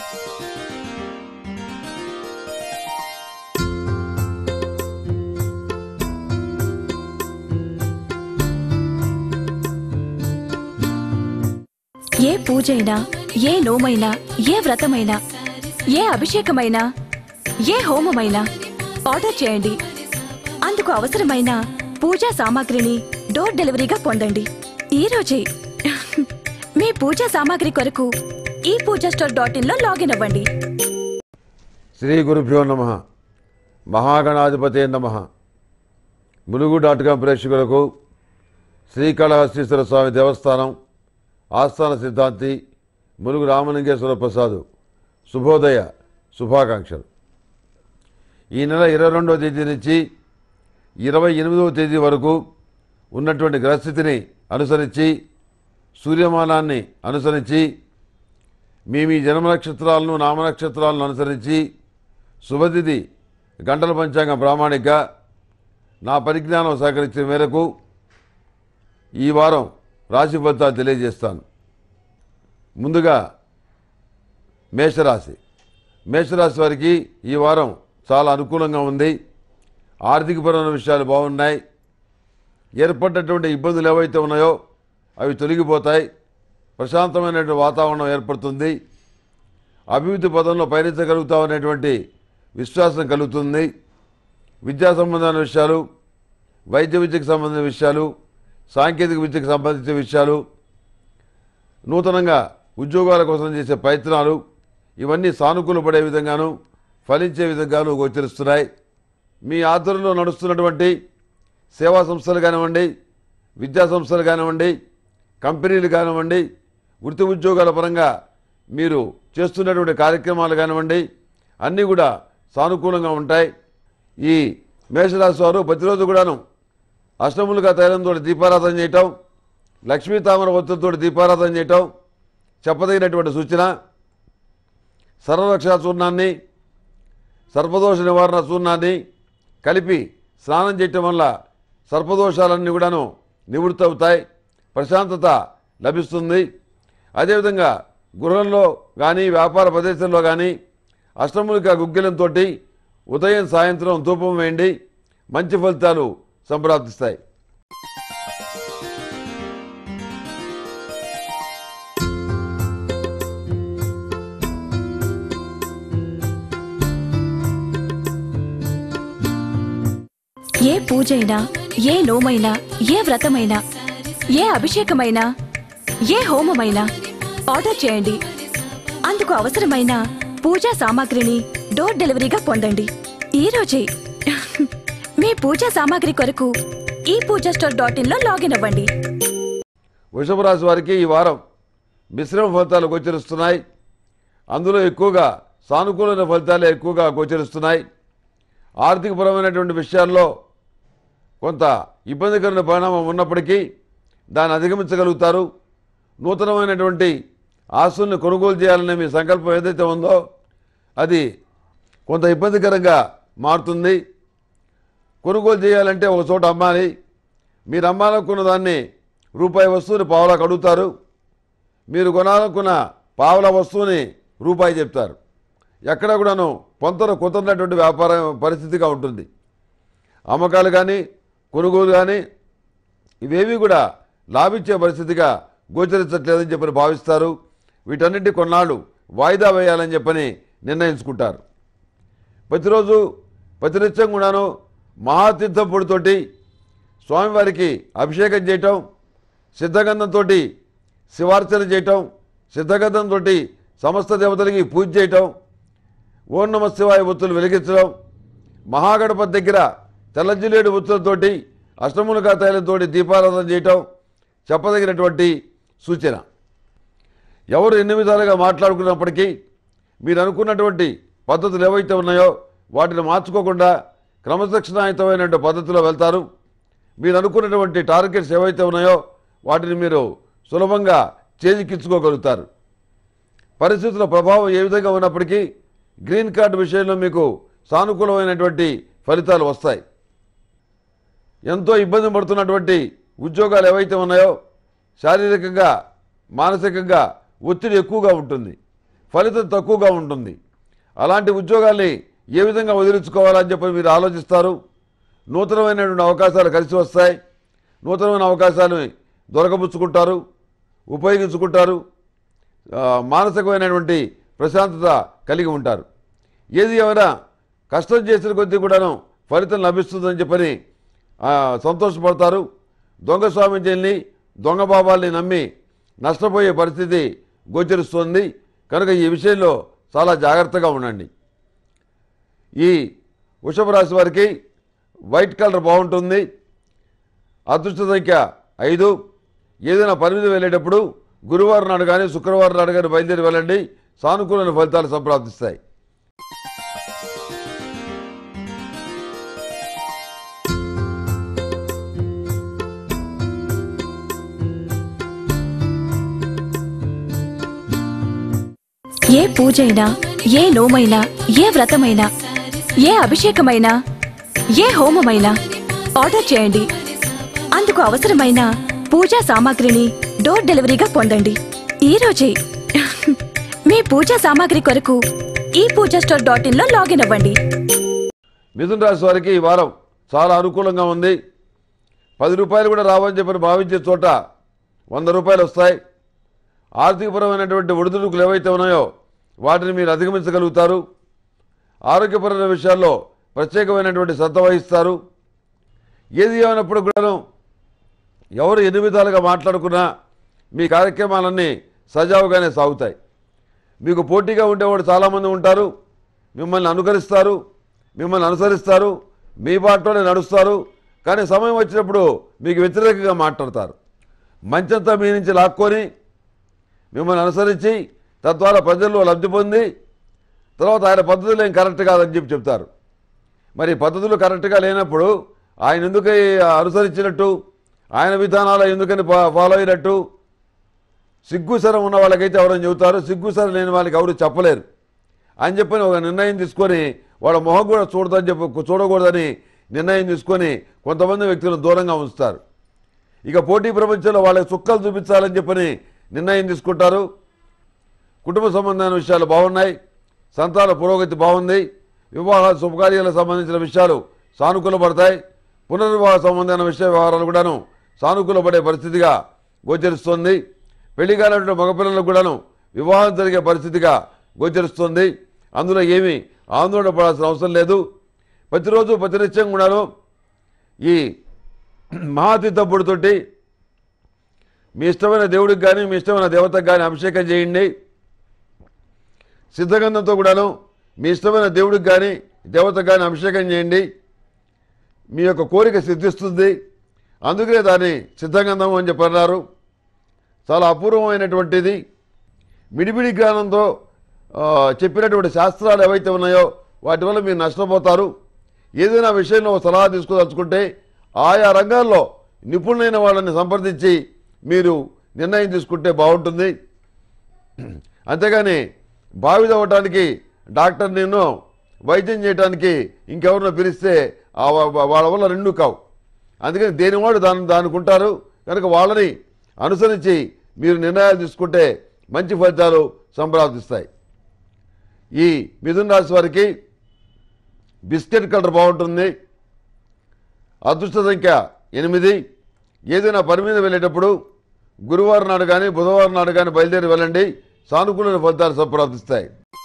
ఏ పూజైనా ఏ నోమైనా ఏ వ్రతమైనా ఏ అభిషేకమైనా ఏ హోమమైనా ఆర్డర్ చేయండి అందుకు అవసరమైన పూజా సామాగ్రిని డోర్ డెలివరీగా పొందండి ఈ రోజే మీ పూజా సామాగ్రి కొరకు ఈ పూజా స్టోర్ డాట్ ఇన్ లో లాగిన్ అవ్వండి శ్రీ గురుభ్యో నమ మహాగణాధిపతే నమ ములుగు డాట్ కాం ప్రేక్షకులకు శ్రీకాళహస్తీశ్వర స్వామి దేవస్థానం ఆస్థాన సిద్ధాంతి ములుగు రామలింగేశ్వర ప్రసాద్ శుభోదయ శుభాకాంక్షలు ఈ నెల ఇరవై రెండవ తేదీ నుంచి ఇరవై ఎనిమిదవ తేదీ వరకు ఉన్నటువంటి గ్రహస్థితిని అనుసరించి సూర్యమానాన్ని అనుసరించి మీ మీ జన్మ నక్షత్రాలను నామ నక్షత్రాలను అనుసరించి శుభతిథి గంటల పంచాంగం ప్రామాణిక నా పరిజ్ఞానం సహకరించిన మేరకు ఈ వారం రాశి ఫలితాలు తెలియజేస్తాను ముందుగా మేషరాశి మేషరాశి వారికి ఈ వారం చాలా అనుకూలంగా ఉంది ఆర్థికపరమైన విషయాలు బాగున్నాయి ఏర్పడ్డటువంటి ఇబ్బందులు ఏవైతే ఉన్నాయో అవి తొలగిపోతాయి ప్రశాంతమైనటువంటి వాతావరణం ఏర్పడుతుంది అభివృద్ధి పదంలో పయనించగలుగుతామనేటువంటి విశ్వాసం కలుగుతుంది విద్యా సంబంధమైన విషయాలు వైద్య విద్యకు సంబంధించిన విషయాలు సాంకేతిక విద్యకు సంబంధించిన విషయాలు నూతనంగా ఉద్యోగాల కోసం చేసే ప్రయత్నాలు ఇవన్నీ సానుకూలపడే విధంగాను ఫలించే విధంగాను గోచరిస్తున్నాయి మీ ఆధ్వర్యంలో నడుస్తున్నటువంటి సేవా సంస్థలు కానివ్వండి విద్యా సంస్థలు కానివ్వండి కంపెనీలు కానివ్వండి వృత్తి ఉద్యోగాల పరంగా మీరు చేస్తున్నటువంటి కార్యక్రమాలు కానివ్వండి అన్నీ కూడా సానుకూలంగా ఉంటాయి ఈ మేషరాశి వారు ప్రతిరోజు కూడాను అష్టములుగా తైలంతో దీపారాధన చేయటం లక్ష్మీ తామర ఒత్తులతో దీపారాధన చేయటం చెప్పదగినటువంటి సూచన సర్వరక్షా చూర్ణాన్ని సర్పదోష నివారణ చూర్ణాన్ని కలిపి స్నానం చేయటం వల్ల సర్పదోషాలన్నీ కూడాను నివృత్తి అవుతాయి ప్రశాంతత లభిస్తుంది అదేవిధంగా గృహంలో కానీ వ్యాపార ప్రదేశంలో కానీ అష్టములిక గుగ్గిలంతో ఉదయం సాయంత్రం ధూపం వేయండి మంచి ఫలితాలు సంప్రాప్తిస్తాయి ఏ పూజైనా ఏ నోమైనా ఏ వ్రతమైనా ఏ అభిషేకమైనా ఏ హోమమైనా ఆర్డర్ చేయండి అందుకు అవసరమైన పూజా సామాగ్రిని డోర్ డెలివరీగా పొందండి ఈ రోజే మీ పూజా సామాగ్రి కొరకు ఈ పూజా స్టోర్ డాట్ ఇన్ లో లాగిన్ అవ్వండి వృషభ రాశి వారికి ఈ వారం మిశ్రమ ఫలితాలు గోచరిస్తున్నాయి అందులో ఎక్కువగా సానుకూలమైన ఫలితాలే ఎక్కువగా గోచరిస్తున్నాయి ఆర్థికపరమైనటువంటి విషయాల్లో కొంత ఇబ్బందికరమైన పరిణామం ఉన్నప్పటికీ దాన్ని అధిగమించగలుగుతారు నూతనమైనటువంటి ఆస్తుల్ని కొనుగోలు చేయాలనే మీ సంకల్పం ఏదైతే ఉందో అది కొంత ఇబ్బందికరంగా మారుతుంది కొనుగోలు చేయాలంటే ఒక చోట అమ్మాలి మీరు అమ్మాలనుకున్న దాన్ని రూపాయి వస్తువుని పావులకు అడుగుతారు మీరు కొనాలనుకున్న పావుల వస్తువుని రూపాయి చెప్తారు ఎక్కడ కూడాను పొంతన కుదరనటువంటి వ్యాపార పరిస్థితిగా ఉంటుంది అమ్మకాలు కానీ కొనుగోలు కానీ ఇవేవి కూడా లాభించే పరిస్థితిగా గోచరించట్లేదని చెప్పని భావిస్తారు వీటన్నిటి కొన్నాళ్ళు వాయిదా వేయాలని చెప్పని నిర్ణయించుకుంటారు ప్రతిరోజు ప్రతినిత్యం కూడాను మహాతీర్థం పొడితోటి స్వామివారికి అభిషేకం చేయటం సిద్ధగంధంతో శివార్చన చేయటం సిద్ధగంధంతో సమస్త దేవతలకి పూజ చేయటం ఓం నమ శివాయ ఒత్తులు వెలిగించడం మహాగణపతి దగ్గర తెల్లజిల్లేడు ఒత్తులతోటి అష్టములుగా తైలంతో దీపారాధన చేయటం చెప్పదగినటువంటి సూచన ఎవరు ఎన్ని విధాలుగా మాట్లాడుకున్నప్పటికీ మీరు అనుకున్నటువంటి పద్ధతులు ఏవైతే ఉన్నాయో వాటిని మార్చుకోకుండా క్రమశిక్షణాయుతమైనటువంటి పద్ధతిలో వెళ్తారు మీరు అనుకున్నటువంటి టార్గెట్స్ ఏవైతే ఉన్నాయో వాటిని మీరు సులభంగా చేజిక్కించుకోగలుగుతారు పరిస్థితుల ప్రభావం ఏ విధంగా ఉన్నప్పటికీ గ్రీన్ కార్డు విషయంలో మీకు సానుకూలమైనటువంటి ఫలితాలు వస్తాయి ఎంతో ఇబ్బంది పడుతున్నటువంటి ఉద్యోగాలు ఏవైతే ఉన్నాయో శారీరకంగా మానసికంగా ఒత్తిడి ఎక్కువగా ఉంటుంది ఫలితం తక్కువగా ఉంటుంది అలాంటి ఉద్యోగాల్ని ఏ విధంగా వదిలించుకోవాలని చెప్పి మీరు ఆలోచిస్తారు నూతనమైనటువంటి అవకాశాలు కలిసి వస్తాయి నూతనమైన అవకాశాలను దొరకబుచ్చుకుంటారు ఉపయోగించుకుంటారు ఆ, మానసికమైనటువంటి ప్రశాంతత కలిగి ఉంటారు ఏది ఏమైనా కష్టం చేసిన కొద్దీ కూడాను ఫలితం లభిస్తుందని చెప్పని ఆ, సంతోషపడతారు దొంగ స్వామీజీల్ని దొంగ బాబాల్ని నమ్మి నష్టపోయే పరిస్థితి గోచరిస్తుంది కనుక ఈ విషయంలో చాలా జాగ్రత్తగా ఉండండి ఈ వృషభ రాశి వారికి వైట్ కలర్ బాగుంటుంది అదృష్ట సంఖ్య ఐదు ఏదైనా పరిమితి వెళ్ళేటప్పుడు గురువారం నాడు కానీ శుక్రవారం నాడు కానీ బయలుదేరి వెళ్ళండి సానుకూలమైన ఫలితాలు సంప్రాప్తిస్తాయి ఏ పూజైనా ఏ నోమైనా ఏ వ్రతమైనా ఏ అభిషేకమైనా ఏ హోమమైనా ఆర్డర్ చేయండి అందుకు అవసరమైన పూజా సామాగ్రిని డోర్ డెలివరీగా పొందండి ఈ రోజే మీ పూజా సామాగ్రి కొరకు ఈ పూజా స్టోర్ డాట్ ఇన్ లో లాగిన్ అవ్వండి మిథున రాశి వారికి ఈ వారం చాలా అనుకూలంగా ఉంది పది రూపాయలు కూడా రావని చెప్పని భావించే చోట వంద రూపాయలు వస్తాయి ఆర్థికపరమైనటువంటి ఒడిదుడుకులు ఏవైతే ఉన్నాయో వాటిని మీరు అధిగమించగలుగుతారు ఆరోగ్యపరమైన విషయాల్లో ప్రత్యేకమైనటువంటి శ్రద్ధ వహిస్తారు ఏది ఏమైనప్పుడు కూడాను ఎవరు ఎన్ని విధాలుగా మాట్లాడుకున్నా మీ కార్యక్రమాలన్నీ సజావుగానే సాగుతాయి మీకు పోటీగా ఉండేవాడు చాలామంది ఉంటారు మిమ్మల్ని అనుకరిస్తారు మిమ్మల్ని అనుసరిస్తారు మీ బాటలోనే నడుస్తారు కానీ సమయం వచ్చినప్పుడు మీకు వ్యతిరేకంగా మాట్లాడతారు మంచంతా మీ నుంచి లాక్కొని మిమ్మల్ని అనుసరించి తద్వారా ప్రజల్లో లబ్ధి పొంది తర్వాత ఆయన పద్ధతులు ఏం కరెక్ట్ కాదని చెప్పి చెప్తారు మరి పద్ధతులు కరెక్ట్గా లేనప్పుడు ఆయన ఎందుకు అనుసరించినట్టు ఆయన విధానాలు ఎందుకని ఫా- ఫాలో అయినట్టు సిగ్గుసరం ఉన్న వాళ్ళకైతే ఎవరైనా చెబుతారు సిగ్గుసరం లేని వాళ్ళకి ఎవరు చెప్పలేరు అని చెప్పని ఒక నిర్ణయం తీసుకొని వాళ్ళ మొహం కూడా చూడదని చెప్పి చూడకూడదని నిర్ణయం తీసుకొని కొంతమంది వ్యక్తులను దూరంగా ఉంచుతారు ఇక పోటీ ప్రపంచంలో వాళ్ళకి చుక్కలు చూపించాలని చెప్పని నిర్ణయం తీసుకుంటారు కుటుంబ సంబంధమైన విషయాలు బాగున్నాయి సంతాన పురోగతి బాగుంది వివాహ శుభకార్యాలకు సంబంధించిన విషయాలు సానుకూలపడతాయి పునర్వివాహ సంబంధమైన విషయ వ్యవహారాలు కూడాను సానుకూలపడే పరిస్థితిగా గోచరిస్తుంది పెళ్లి కానటువంటి మగపిల్లలకు కూడాను వివాహం జరిగే పరిస్థితిగా గోచరిస్తుంది అందులో ఏమీ ఆందోళన పడాల్సిన అవసరం లేదు ప్రతిరోజు ప్రతినిత్యం కూడాను ఈ మహాతీతప్పుడుతోటి మీ ఇష్టమైన దేవుడికి కానీ మీ ఇష్టమైన దేవతకు కానీ అభిషేకం చేయండి సిద్ధగంధంతో కూడాను మీ ఇష్టమైన దేవుడికి కానీ దేవతకు కానీ అభిషేకం చేయండి మీ యొక్క కోరిక సిద్ధిస్తుంది అందుకనే దాన్ని సిద్ధగంధం అని చెప్పి అన్నారు చాలా అపూర్వమైనటువంటిది మిడిమిడి జ్ఞానంతో ఆ, చెప్పినటువంటి శాస్త్రాలు ఏవైతే ఉన్నాయో వాటి వల్ల మీరు నష్టపోతారు ఏదైనా విషయంలో ఒక సలహా తీసుకోదలుచుకుంటే ఆయా రంగాల్లో నిపుణులైన వాళ్ళని సంప్రదించి మీరు నిర్ణయం తీసుకుంటే బాగుంటుంది అంతేగాని బావి తవ్వటానికి డాక్టర్ నిన్ను వైద్యం చేయడానికి ఇంకెవరినో పిలిస్తే ఆ వా- వాళ్ళ వల్ల రెండు కావు అందుకని దేనివాడు దాని దానికి ఉంటారు కనుక వాళ్ళని అనుసరించి మీరు నిర్ణయాలు తీసుకుంటే మంచి ఫలితాలు సంప్రాప్తిస్తాయి ఈ మిథున రాశి వారికి బిస్కెట్ కలర్ బాగుంటుంది అదృష్ట సంఖ్య ఎనిమిది ఏదైనా పని మీద వెళ్ళేటప్పుడు గురువారం నాడు కానీ బుధవారం నాడు కానీ బయలుదేరి వెళ్ళండి సానుకూల ఫలితాలు సంప్రాప్తిస్తాయి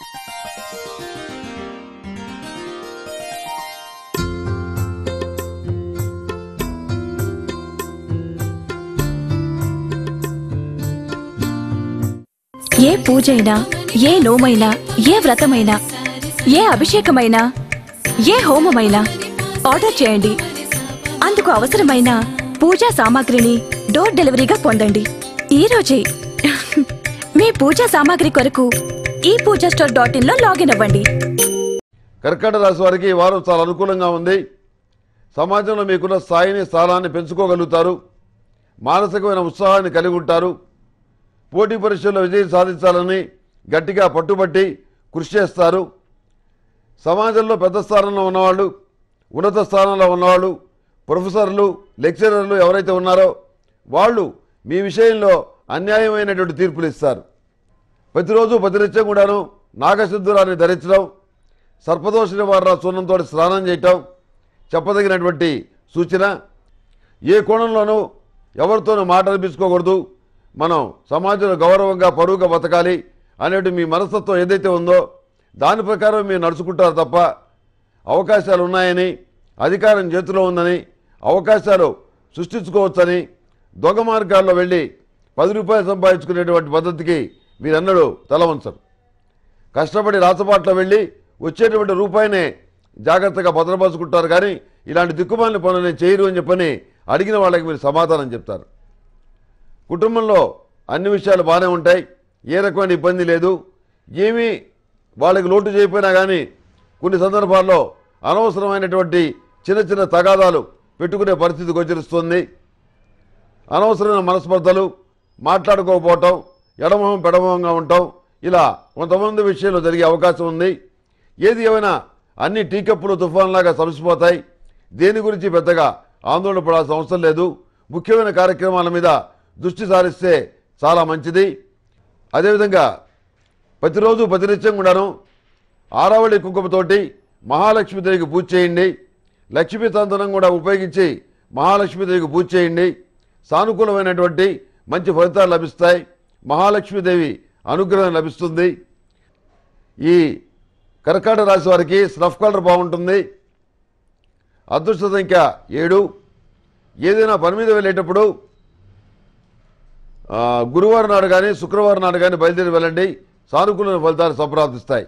ఏ పూజైనా ఏ నోమైనా ఏ వ్రతమైనా ఏ అభిషేకమైనా ఏ హోమమైనా ఆర్డర్ చేయండి అందుకు అవసరమైన పూజా సామాగ్రిని డోర్ డెలివరీగా పొందండి ఈ రోజే మీ పూజా సామాగ్రి కొరకు ఈ పూజా స్టోర్ డాట్ ఇన్ లో లాగిన్ అవ్వండి కర్కాటక రాశి వారికి ఈ వారం చాలా అనుకూలంగా ఉంది సమాజంలో మీకున్న స్థాయిని స్థానాన్ని పెంచుకోగలుగుతారు మానసికమైన ఉత్సాహాన్ని కలిగి ఉంటారు పోటీ పరీక్షల్లో విజయం సాధించాలని గట్టిగా పట్టుబట్టి కృషి చేస్తారు సమాజంలో పెద్ద స్థానంలో ఉన్నవాళ్ళు ఉన్నత స్థానంలో ఉన్నవాళ్ళు ప్రొఫెసర్లు లెక్చరర్లు ఎవరైతే ఉన్నారో వాళ్ళు మీ విషయంలో అన్యాయమైనటువంటి తీర్పులు ఇస్తారు ప్రతిరోజు ప్రతినిత్యం కూడాను నాగసిద్ధురాన్ని ధరించడం సర్పదోష నివారణ చూర్ణంతో స్నానం చేయటం చెప్పదగినటువంటి సూచన ఏ కోణంలోనూ ఎవరితోనూ మాట అనిపించుకోకూడదు మనం సమాజంలో గౌరవంగా పరువుగా బతకాలి అనేటి మీ మనస్తత్వం ఏదైతే ఉందో దాని ప్రకారం మీరు నడుచుకుంటారు తప్ప అవకాశాలు ఉన్నాయని అధికారం చేతిలో ఉందని అవకాశాలు సృష్టించుకోవచ్చని దొంగ మార్గాల్లో వెళ్ళి పది రూపాయలు సంపాదించుకునేటువంటి పద్ధతికి మీరన్నడూ తల వంచరు కష్టపడి రాసపాట్లో వెళ్ళి వచ్చేటువంటి రూపాయినే జాగ్రత్తగా భద్రపరుచుకుంటారు కానీ ఇలాంటి దిక్కుమాలిన పనులు చేయరు అని చెప్పని అడిగిన వాళ్ళకి మీరు సమాధానం చెప్తారు కుటుంబంలో అన్ని విషయాలు బాగానే ఉంటాయి ఏ రకమైన ఇబ్బంది లేదు ఏమీ వాళ్ళకి లోటు చేయకపోయినా కానీ కొన్ని సందర్భాల్లో అనవసరమైనటువంటి చిన్న చిన్న తగాదాలు పెట్టుకునే పరిస్థితి గోచరిస్తుంది అనవసరమైన మనస్పర్ధలు మాట్లాడుకోకపోవటం ఎడమొహం పెడమొహంగా ఉండటం ఇలా కొంతమంది విషయంలో జరిగే అవకాశం ఉంది ఏది ఏమైనా అన్ని టీకప్పులు తుఫాన్లాగా సమసిపోతాయి దేని గురించి పెద్దగా ఆందోళన పడాల్సిన అవసరం లేదు ముఖ్యమైన కార్యక్రమాల మీద దృష్టి సారిస్తే చాలా మంచిది అదేవిధంగా ప్రతిరోజు ప్రతినిత్యం కూడాను ఆరావళి కుంకుమతోటి మహాలక్ష్మీదేవికి పూజ చేయండి లక్ష్మీ తంత్రం కూడా ఉపయోగించి మహాలక్ష్మీదేవికి పూజ చేయండి సానుకూలమైనటువంటి మంచి ఫలితాలు లభిస్తాయి మహాలక్ష్మీదేవి అనుగ్రహం లభిస్తుంది ఈ కర్కాటక రాశి వారికి స్నఫ్ కలర్ బాగుంటుంది అదృష్ట సంఖ్య ఏడు ఏదైనా పని మీద వెళ్ళేటప్పుడు ఆ, గురువారం నాడు కానీ శుక్రవారం నాడు కానీ బయలుదేరి వెళ్ళండి సానుకూల ఫలితాలు సంప్రాప్తిస్తాయి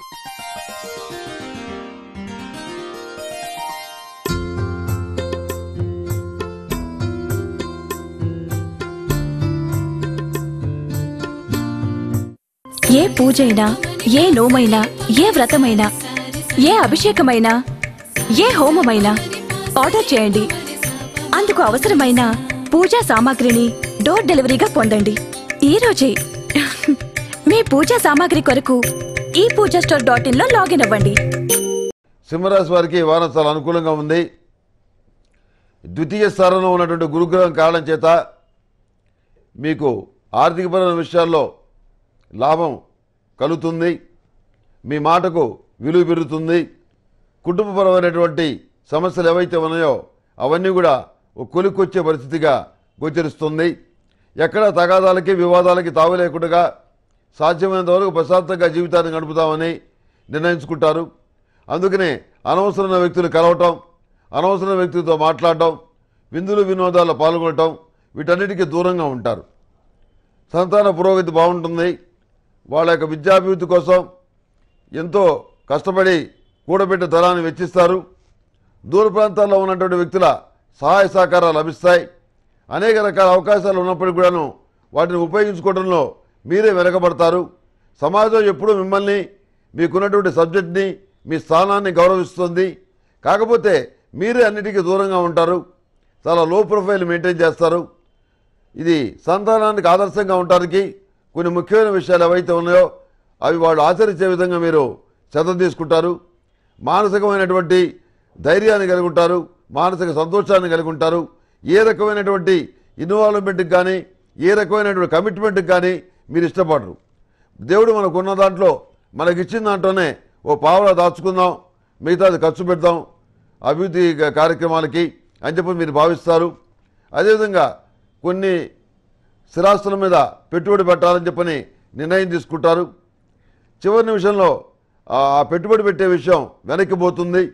ఏ పూజైనా ఏ నోమైనా ఏ వ్రతమైనా ఏ అభిషేకమైనా ఏ హోమమైనా ఆర్డర్ చేయండి అందుకు అవసరమైన పూజా సామాగ్రిని డోర్ డెలివరీగా పొందండి ఈ రోజే మీ పూజా సామాగ్రి కొరకు ఈ పూజా స్టోర్ డాట్ ఇన్ లో లాగిన్ అవ్వండి సింహరాశి వారికి ఈ వారం చాలా అనుకూలంగా ఉంది ద్వితీయ స్థానంలో ఉన్నటువంటి గురుగ్రహం కారణం చేత మీకు ఆర్థికపరమైన విషయాల్లో లాభం కలుగుతుంది మీ మాటకు విలువ పెరుగుతుంది కుటుంబపరమైనటువంటి సమస్యలు ఏవైతే ఉన్నాయో అవన్నీ కూడా ఒక కొలిక్కొచ్చే పరిస్థితిగా గోచరిస్తుంది ఎక్కడ తగాదాలకి వివాదాలకి తావు లేకుండా సాధ్యమైనంత వరకు ప్రశాంతంగా జీవితాన్ని గడుపుతామని నిర్ణయించుకుంటారు అందుకనే అనవసరమైన వ్యక్తులు కలవటం అనవసరమైన వ్యక్తులతో మాట్లాడటం విందులు వినోదాల్లో పాల్గొనటం వీటన్నిటికీ దూరంగా ఉంటారు సంతాన పురోగతి బాగుంటుంది వాళ్ళ యొక్క విద్యాభివృద్ధి కోసం ఎంతో కష్టపడి కూడబెట్టే ధనాన్ని వెచ్చిస్తారు దూర ప్రాంతాల్లో ఉన్నటువంటి వ్యక్తుల సహాయ సహకారాలు లభిస్తాయి అనేక రకాల అవకాశాలు ఉన్నప్పటికీ కూడాను వాటిని ఉపయోగించుకోవడంలో మీరే వెనకబడతారు సమాజం ఎప్పుడూ మిమ్మల్ని మీకున్నటువంటి సబ్జెక్ట్ని మీ స్థానాన్ని గౌరవిస్తుంది కాకపోతే మీరే అన్నిటికీ దూరంగా ఉంటారు చాలా లో ప్రొఫైల్ మెయింటైన్ చేస్తారు ఇది సంతానానికి ఆదర్శంగా ఉండటానికి కొన్ని ముఖ్యమైన విషయాలు ఏవైతే ఉన్నాయో అవి వాళ్ళు ఆచరించే విధంగా మీరు శ్రద్ధ తీసుకుంటారు మానసికమైనటువంటి ధైర్యాన్ని కలిగి ఉంటారు మానసిక సంతోషాన్ని కలిగి ఉంటారు ఏ రకమైనటువంటి ఇన్వాల్వ్మెంట్కి కానీ ఏ రకమైనటువంటి కమిట్మెంట్కి కానీ మీరు ఇష్టపడరు దేవుడు మనకు ఉన్న దాంట్లో మనకి ఇచ్చిన దాంట్లోనే ఓ పావులా దాచుకుందాం మిగతాది ఖర్చు పెడదాం అభివృద్ధి క- కార్యక్రమాలకి అని చెప్పి మీరు భావిస్తారు అదేవిధంగా కొన్ని స్థిరాస్తుల మీద పెట్టుబడి పెట్టాలని చెప్పని నిర్ణయం తీసుకుంటారు చివరి నిమిషంలో ఆ ఆ పెట్టుబడి పెట్టే విషయం వెనక్కి పోతుంది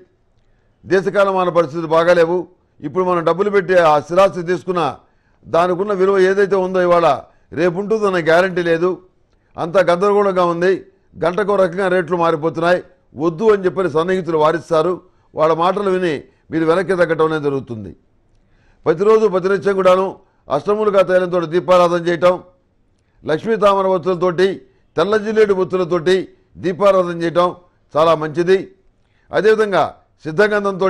దేశకాలమాన పరిస్థితులు బాగాలేవు ఇప్పుడు మనం డబ్బులు పెట్టి ఆ స్థిరాస్తి తీసుకున్న దానికి ఉన్న విలువ ఏదైతే ఉందో ఇవాళ రేపు ఉంటుందన్న గ్యారంటీ లేదు అంతా గందరగోళంగా ఉంది గంటకో రకంగా రేట్లు మారిపోతున్నాయి వద్దు అని చెప్పని సన్నిహితులు వారిస్తారు వాళ్ళ మాటలు విని మీరు వెనక్కి తగ్గటం అనేది జరుగుతుంది ప్రతిరోజు ప్రతినిత్యం కూడాను అష్టములుగా తైలంతో దీపారాధన చేయటం లక్ష్మీ తామర ఒత్తులతోటి తెల్ల జిల్లేడు ఒత్తులతోటి దీపారాధన చేయటం చాలా మంచిది అదేవిధంగా సిద్ధగంధంతో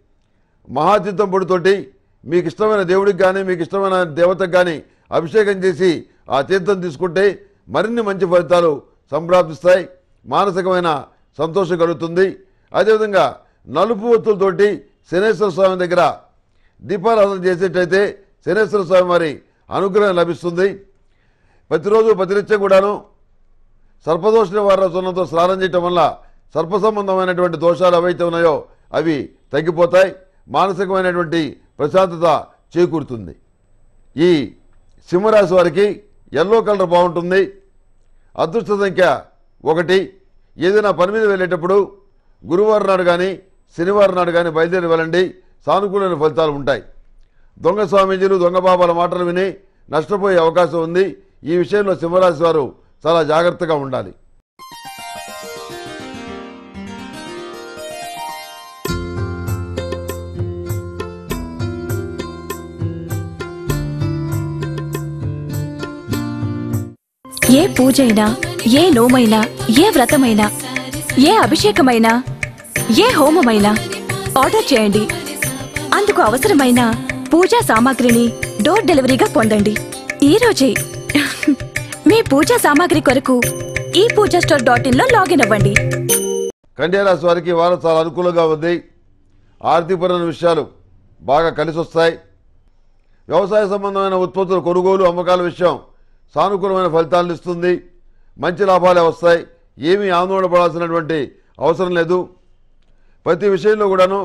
మహాతీర్థం పొడితోటి మీకు ఇష్టమైన దేవుడికి కానీ మీకు ఇష్టమైన దేవతకు కానీ అభిషేకం చేసి ఆ తీర్థం తీసుకుంటే మరిన్ని మంచి ఫలితాలు సంప్రాప్తిస్తాయి మానసికమైన సంతోషం కలుగుతుంది అదేవిధంగా నలుపు ఒత్తులతోటి శనేశ్వర స్వామి దగ్గర దీపారాధన చేసేటైతే శనేశ్వర స్వామి వారి అనుగ్రహం లభిస్తుంది ప్రతిరోజు ప్రతినిత్యం కూడాను సర్పదోష నివారణ సున్నంతో స్నానం చేయటం వల్ల సర్ప సంబంధమైనటువంటి దోషాలు ఏవైతే ఉన్నాయో అవి తగ్గిపోతాయి మానసికమైనటువంటి ప్రశాంతత చేకూరుతుంది ఈ సింహరాశి వారికి ఎల్లో కలర్ బాగుంటుంది అదృష్ట సంఖ్య ఒకటి ఏదైనా పని మీద వెళ్ళేటప్పుడు గురువారం నాడు కానీ శనివారం నాడు కానీ బయలుదేరి వెళ్ళండి సానుకూలమైన ఫలితాలు ఉంటాయి దొంగ స్వామీజీలు దొంగ బాబాల మాటలు విని నష్టపోయే అవకాశం ఉంది ఈ విషయంలో సింహరాశి వారు చాలా జాగ్రత్తగా ఉండాలి ఏ పూజైనా ఏ నోమైనా ఏ వ్రతమైనా ఏ అభిషేకమైనా ఏ హోమమైనా ఆర్డర్ చేయండి అందుకు అవసరమైన పూజా సామాగ్రిని డోర్ డెలివరీగా పొందండి ఈ రోజే మీ పూజా సామాగ్రి కొరకు ఈ పూజా స్టోర్ డాట్ ఇన్ లో లాగిన్ అవ్వండి కన్యారాశి వారికి ఈ వారం చాలా అనుకూలంగా ఉంది ఆర్థికపరమైన విషయాలు బాగా కలిసి వస్తాయి వ్యవసాయ సంబంధమైన ఉత్పత్తుల కొనుగోలు అమ్మకాల విషయం సానుకూలమైన ఫలితాలను ఇస్తుంది మంచి లాభాలే వస్తాయి ఏమీ ఆందోళన పడాల్సినటువంటి అవసరం లేదు ప్రతి విషయంలో కూడాను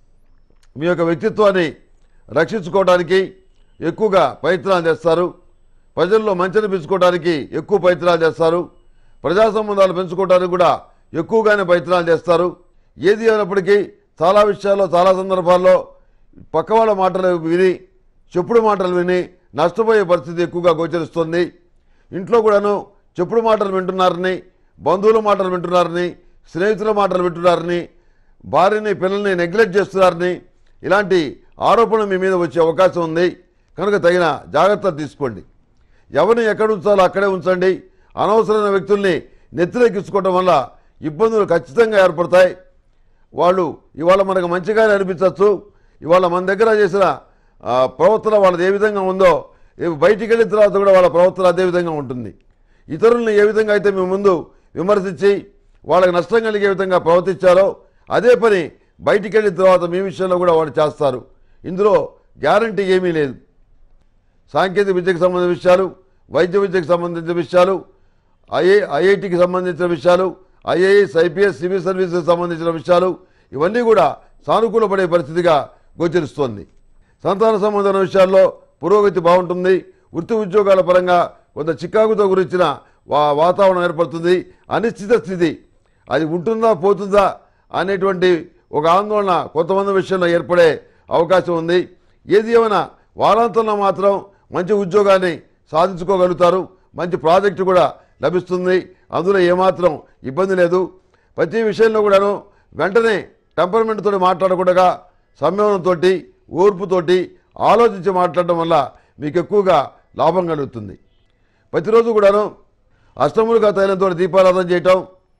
మీ యొక్క వ్యక్తిత్వాన్ని రక్షించుకోవడానికి ఎక్కువగా ప్రయత్నాలు చేస్తారు ప్రజల్లో మంచిని పెంచుకోవడానికి ఎక్కువ ప్రయత్నాలు చేస్తారు ప్రజా సంబంధాలు పెంచుకోవడానికి కూడా ఎక్కువగానే ప్రయత్నాలు చేస్తారు ఏది అయినప్పటికీ చాలా విషయాల్లో చాలా సందర్భాల్లో పక్క వాళ్ళ మాటలు విని చెప్పుడు మాటలు విని నష్టపోయే పరిస్థితి ఎక్కువగా గోచరిస్తుంది ఇంట్లో కూడాను చెప్పుడు మాటలు వింటున్నారని బంధువుల మాటలు వింటున్నారని స్నేహితుల మాటలు వింటున్నారని భార్యని పిల్లల్ని నెగ్లెక్ట్ చేస్తున్నారని ఇలాంటి ఆరోపణ మీ మీద వచ్చే అవకాశం ఉంది కనుక తగిన జాగ్రత్తలు తీసుకోండి ఎవరిని ఎక్కడ ఉంచాలో అక్కడే ఉంచండి అనవసరమైన వ్యక్తుల్ని నెత్తిరెక్కించుకోవడం వల్ల ఇబ్బందులు ఖచ్చితంగా ఏర్పడతాయి వాళ్ళు ఇవాళ మనకు మంచిగానే అనిపించవచ్చు ఇవాళ మన దగ్గర చేసిన ఆ, ప్రవర్తన వాళ్ళది ఏ విధంగా ఉందో రేపు బయటికి వెళ్ళిన తర్వాత కూడా వాళ్ళ ప్రవర్తన అదే విధంగా ఉంటుంది ఇతరులను ఏ విధంగా అయితే మీ ముందు విమర్శించి వాళ్ళకి నష్టం కలిగే విధంగా ప్రవర్తించారో అదే పని బయటికి వెళ్ళిన తర్వాత మీ విషయంలో కూడా వాళ్ళు చేస్తారు ఇందులో గ్యారంటీ ఏమీ లేదు సాంకేతిక విద్యకు సంబంధించిన విషయాలు వైద్య విద్యకు సంబంధించిన విషయాలు ఐఏ ఐఐటికి సంబంధించిన విషయాలు ఐఏఎస్ ఐపీఎస్ సివిల్ సర్వీసెస్ సంబంధించిన విషయాలు ఇవన్నీ కూడా సానుకూలపడే పరిస్థితిగా గోచరిస్తోంది సంతాన సంబంధమైన విషయాల్లో పురోగతి బాగుంటుంది వృత్తి ఉద్యోగాల పరంగా కొంత చికాకుతో గురించిన వా వాతావరణం ఏర్పడుతుంది అనిశ్చిత స్థితి అది ఉంటుందా పోతుందా అనేటువంటి ఒక ఆందోళన కొంతమంది విషయంలో ఏర్పడే అవకాశం ఉంది ఏది ఏమైనా వారాంతంలో మాత్రం మంచి ఉద్యోగాన్ని సాధించుకోగలుగుతారు మంచి ప్రాజెక్టు కూడా లభిస్తుంది అందులో ఏమాత్రం ఇబ్బంది లేదు ప్రతి విషయంలో కూడాను వెంటనే టెంపర్మెంట్తో మాట్లాడకుండా సంయమనంతో ఓర్పుతోటి ఆలోచించి మాట్లాడడం వల్ల మీకు ఎక్కువగా లాభం కలుగుతుంది ప్రతిరోజు కూడాను అష్టములుగా తైలంతో దీపారాధన చేయటం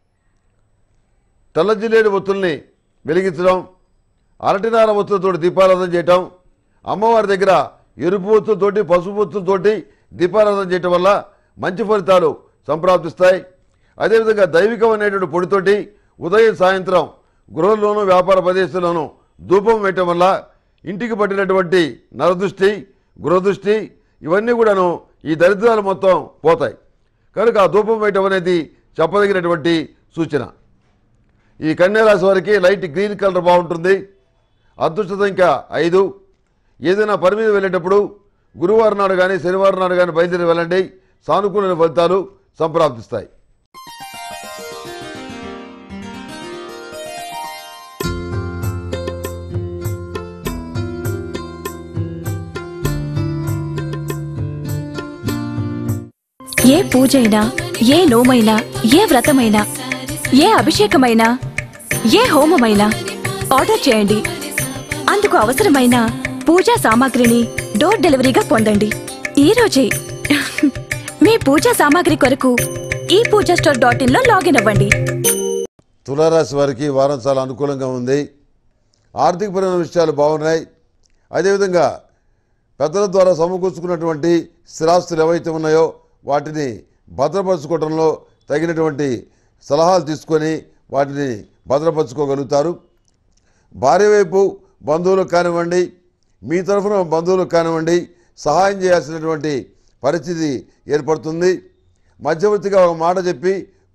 తెల్ల జిల్లేడు ఒత్తుల్ని వెలిగించడం అరటినార ఒత్తులతో దీపారాధన చేయటం అమ్మవారి దగ్గర ఎరుపు ఒత్తులతోటి పసుపు ఒత్తులతోటి దీపారాధన చేయటం వల్ల మంచి ఫలితాలు సంప్రాప్తిస్తాయి అదేవిధంగా దైవికమైనటువంటి పొడితోటి ఉదయం సాయంత్రం గృహంలోనూ వ్యాపార ప్రదేశంలోనూ ధూపం వేయటం వల్ల ఇంటికి పట్టినటువంటి నరదృష్టి గృహదృష్టి ఇవన్నీ కూడాను ఈ దరిద్రాలు మొత్తం పోతాయి కనుక ఆ ధూపం వేయటం అనేది చెప్పదగినటువంటి సూచన ఈ కన్యారాశి వారికి లైట్ గ్రీన్ కలర్ బాగుంటుంది అదృష్ట సంఖ్య ఐదు ఏదైనా పని మీద వెళ్ళేటప్పుడు గురువారం నాడు కానీ శనివారం నాడు కానీ బయలుదేరి వెళ్ళండి సానుకూలమైన ఫలితాలు సంప్రాప్తిస్తాయి ఏ పూజైనా ఏ నోమైనా ఏ వ్రతమైనా ఏ అభిషేకమైనా ఏ హోమమైనా ఆర్డర్ చేయండి అందుకు అవసరమైన పూజా సామాగ్రిని డోర్ డెలివరీగా పొందండి ఈ రోజే మీ పూజా సామాగ్రి కొరకు ఈ పూజా స్టోర్ డాట్ ఇన్ లో లాగిన్ అవ్వండి తులారాశి వారికి ఈ వారం చాలా అనుకూలంగా ఉంది ఆర్థికపరమైన విషయాలు బాగున్నాయి అదేవిధంగా పెద్దల ద్వారా సమకూర్చుకున్నటువంటి స్థిరాస్తులు ఏవైతే ఉన్నాయో వాటిని భద్రపరచుకోవడంలో తగినటువంటి సలహాలు తీసుకొని వాటిని భద్రపరచుకోగలుగుతారు భార్య వైపు బంధువులకు కానివ్వండి మీ తరఫున బంధువులకు కానివ్వండి సహాయం చేయాల్సినటువంటి పరిస్థితి ఏర్పడుతుంది మధ్యవర్తిగా ఒక మాట చెప్పి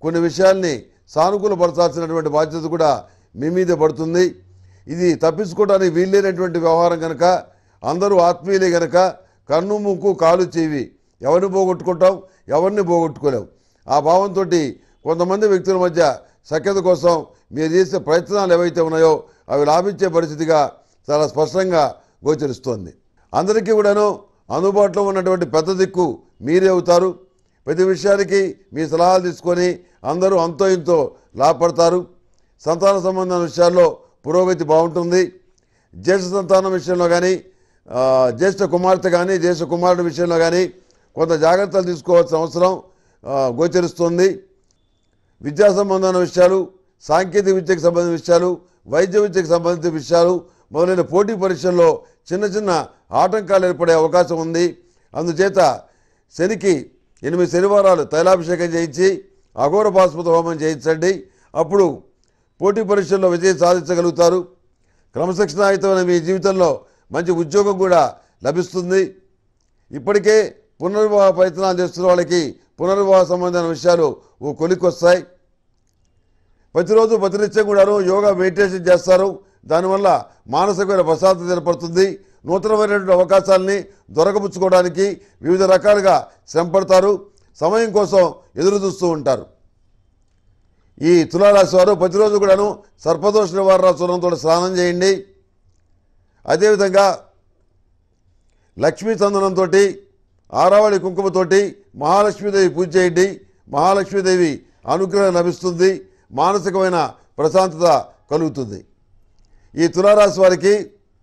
కొన్ని విషయాల్ని సానుకూలపరచాల్సినటువంటి బాధ్యత కూడా మీ మీదే పడుతుంది ఇది తప్పించుకోవడానికి వీల్లేనటువంటి వ్యవహారం కనుక అందరూ ఆత్మీయులే కనుక కన్ను ముక్కు కాలు చెవి ఎవరిని పోగొట్టుకుంటాం ఎవరిని పోగొట్టుకోలేం ఆ భావంతో కొంతమంది వ్యక్తుల మధ్య సఖ్యత కోసం మీరు చేసే ప్రయత్నాలు ఏవైతే ఉన్నాయో అవి లాభించే పరిస్థితిగా చాలా స్పష్టంగా గోచరిస్తోంది అందరికీ కూడాను అందుబాటులో ఉన్నటువంటి పెద్ద దిక్కు మీరే అవుతారు ప్రతి విషయానికి మీ సలహాలు తీసుకొని అందరూ అంతో ఇంతో లాభపడతారు సంతాన సంబంధం విషయాల్లో పురోగతి బాగుంటుంది జ్యేష్ఠ సంతానం విషయంలో కానీ ఆ, జ్యేష్ఠ కుమార్తె కానీ జ్యేష్ఠ కుమారుడి విషయంలో కానీ కొంత జాగ్రత్తలు తీసుకోవాల్సిన అవసరం ఆ, గోచరిస్తుంది విద్యా సంబంధమైన విషయాలు సాంకేతిక విద్యకు సంబంధించిన విషయాలు వైద్య విద్యకు సంబంధించిన విషయాలు మొదలైన పోటీ పరీక్షల్లో చిన్న చిన్న ఆటంకాలు ఏర్పడే అవకాశం ఉంది అందుచేత శనికి ఎనిమిది శనివారాలు తైలాభిషేకం చేయించి అఘోర పాశుపత హోమం చేయించండి అప్పుడు పోటీ పరీక్షల్లో విజయం సాధించగలుగుతారు క్రమశిక్షణాయుతమైన మీ జీవితంలో మంచి ఉద్యోగం కూడా లభిస్తుంది ఇప్పటికే పునర్వివాహ ప్రయత్నాలు చేస్తున్న వాళ్ళకి పునర్వివాహ సంబంధమైన విషయాలు ఓ కొలికొస్తాయి ప్రతిరోజు ప్రతినిత్యం కూడాను యోగా మెడిటేషన్ చేస్తారు దానివల్ల మానసికమైన ప్రశాంతత ఏర్పడుతుంది నూతనమైనటువంటి అవకాశాలని దొరకపుచ్చుకోవడానికి వివిధ రకాలుగా శ్రమపడతారు సమయం కోసం ఎదురు చూస్తూ ఉంటారు ఈ తులారాశి వారు ప్రతిరోజు కూడాను సర్పదోష నివారణ చూడంతో స్నానం చేయండి అదేవిధంగా లక్ష్మీ చందనంతో ఆరావళి కుంకుమతోటి మహాలక్ష్మీదేవి పూజ చేయండి మహాలక్ష్మీదేవి అనుగ్రహం లభిస్తుంది మానసికమైన ప్రశాంతత కలుగుతుంది ఈ తులారాశి వారికి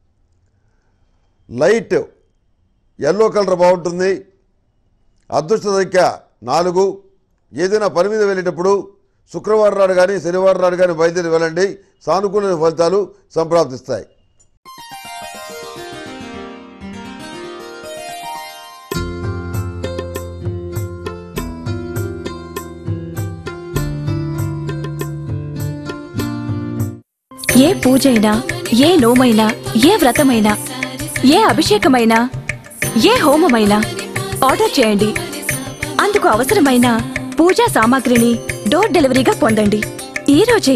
లైట్ ఎల్లో కలర్ బాగుంటుంది అదృష్ట సంఖ్య నాలుగు ఏదైనా పని మీద వెళ్ళేటప్పుడు శుక్రవారం నాడు కానీ శనివారం నాడు కానీ బయలుదేరి వెళ్ళండి సానుకూల ఫలితాలు సంప్రాప్తిస్తాయి ఏ పూజైనా ఏ నోమైనా ఏ వ్రతమైనా ఏ అభిషేకమైనా ఏ హోమమైనా ఆర్డర్ చేయండి అందుకు అవసరమైన పూజా సామాగ్రిని డోర్ డెలివరీగా పొందండి ఈ రోజే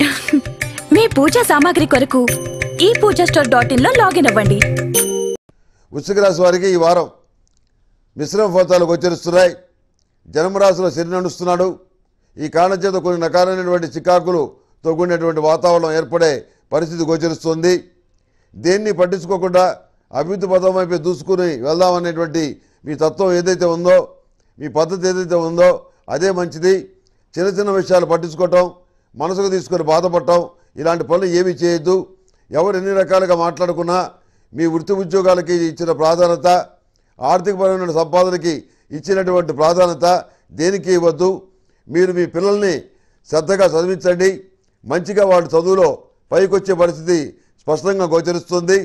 మీ పూజా సామాగ్రి కొరకు ఈ పూజా స్టోర్ డాట్ ఇన్ లో లాగిన్ అవ్వండి వృశ్చిక రాశి వారికి ఈ వారం మిశ్రమ ఫలితాలు గోచరిస్తున్నాయి జన్మరాశిలో శని నడుస్తున్నాడు ఈ కారణం చేత కొన్ని రకాలైనటువంటి చికాకులతో కూడినటువంటి వాతావరణం ఏర్పడే పరిస్థితి గోచరిస్తుంది దేన్ని పట్టించుకోకుండా అభివృద్ధి పదం వైపు దూసుకుని వెళ్దామనేటువంటి మీ తత్వం ఏదైతే ఉందో మీ పద్ధతి ఏదైతే ఉందో అదే మంచిది చిన్న చిన్న విషయాలు పట్టించుకోవటం మనసుకు తీసుకొని బాధపడటం ఇలాంటి పనులు ఏమీ చేయొద్దు ఎవరు ఎన్ని రకాలుగా మాట్లాడుకున్నా మీ వృత్తి ఉద్యోగాలకి ఇచ్చిన ప్రాధాన్యత ఆర్థికపరమైన సంపాదనకి ఇచ్చినటువంటి ప్రాధాన్యత దేనికి ఇవ్వద్దు మీరు మీ పిల్లల్ని శ్రద్ధగా చదివించండి మంచిగా వాళ్ళు చదువులో పైకొచ్చే పరిస్థితి స్పష్టంగా గోచరిస్తుంది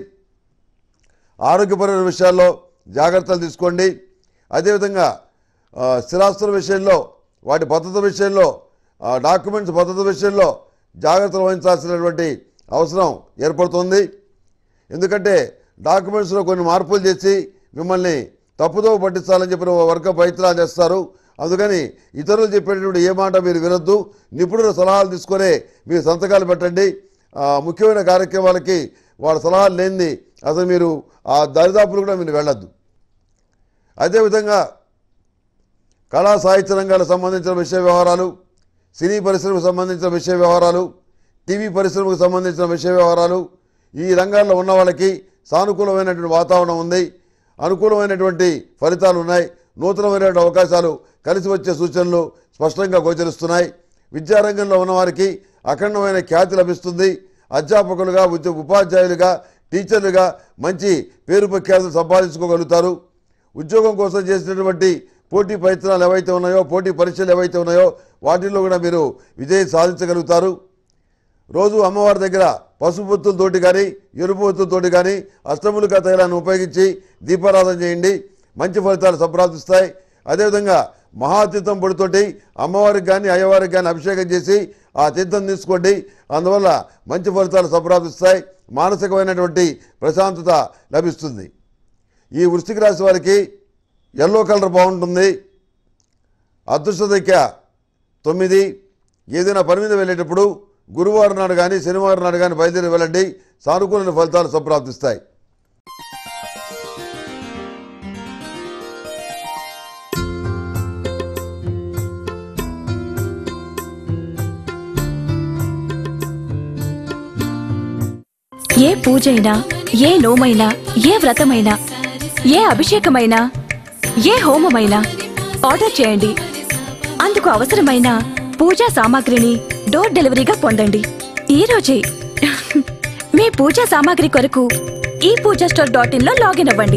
ఆరోగ్యపరమైన విషయాల్లో జాగ్రత్తలు తీసుకోండి అదేవిధంగా ఆ, స్థిరాస్తుల విషయంలో వాటి భద్రత విషయంలో ఆ, డాక్యుమెంట్స్ భద్రత విషయంలో జాగ్రత్తలు వహించాల్సినటువంటి అవసరం ఏర్పడుతుంది ఎందుకంటే డాక్యుమెంట్స్లో కొన్ని మార్పులు చేసి మిమ్మల్ని తప్పుదో పట్టించాలని చెప్పిన ఓ వర్గ ప్రయత్నాలు చేస్తారు అందుకని ఇతరులు చెప్పేటటువంటి ఏ మాట మీరు వినొద్దు నిపుణుల సలహాలు తీసుకొని మీరు సంతకాలు పెట్టండి ఆ, ముఖ్యమైన కార్యక్రమాలకి వాళ్ళ సలహాలు లేనిది అసలు మీరు ఆ దరిదాపులు కూడా మీరు వెళ్ళొద్దు అదేవిధంగా కళా సాహిత్య రంగాలకు సంబంధించిన విషయ వ్యవహారాలు సినీ పరిశ్రమకు సంబంధించిన విషయ వ్యవహారాలు టీవీ పరిశ్రమకు సంబంధించిన విషయ వ్యవహారాలు ఈ రంగాల్లో ఉన్న వాళ్ళకి సానుకూలమైనటువంటి వాతావరణం ఉంది అనుకూలమైనటువంటి ఫలితాలు ఉన్నాయి నూతనమైనటువంటి అవకాశాలు కలిసి వచ్చే సూచనలు స్పష్టంగా గోచరిస్తున్నాయి విద్యారంగంలో ఉన్నవారికి అఖండమైన ఖ్యాతి లభిస్తుంది అధ్యాపకులుగా ఉద్య- ఉపాధ్యాయులుగా టీచర్లుగా మంచి పేరు ప్రఖ్యాతులు సంపాదించుకోగలుగుతారు ఉద్యోగం కోసం చేసినటువంటి పోటీ ప్రయత్నాలు ఏవైతే ఉన్నాయో పోటీ పరీక్షలు ఏవైతే ఉన్నాయో వాటిల్లో కూడా మీరు విజయం సాధించగలుగుతారు రోజు అమ్మవారి దగ్గర పసుపు ఒత్తులతోటి కానీ ఎరుపు ఒత్తులతోటి కానీ అష్టములుగా తైలాన్ని ఉపయోగించి దీపారాధన చేయండి మంచి ఫలితాలు సంప్రాప్తిస్తాయి అదేవిధంగా మహాతీర్థం పొడితోటి అమ్మవారికి కానీ అయ్యవారికి కానీ అభిషేకం చేసి ఆ తీర్థం తీసుకోండి అందువల్ల మంచి ఫలితాలు సంప్రాప్తిస్తాయి మానసికమైనటువంటి ప్రశాంతత లభిస్తుంది ఈ వృశ్చిక రాశి వారికి ఎల్లో కలర్ బాగుంటుంది అదృష్ట సంఖ్య తొమ్మిది ఏదైనా పని మీద వెళ్ళేటప్పుడు గురువారం నాడు కానీ శనివారం నాడు కానీ బయలుదేరి వెళ్ళండి సానుకూల ఫలితాలు సంప్రాప్తిస్తాయి ఏ పూజైనా ఏ నోమైనా ఏ వ్రతమైనా ఏ అభిషేకమైనా ఏ హోమమైనా ఆర్డర్ చేయండి అందుకు అవసరమైన పూజా సామాగ్రిని డోర్ డెలివరీగా పొందండి ఈ రోజే మీ పూజా సామాగ్రి కొరకు ఈ పూజా స్టోర్ డాట్ ఇన్ లో లాగిన్ అవ్వండి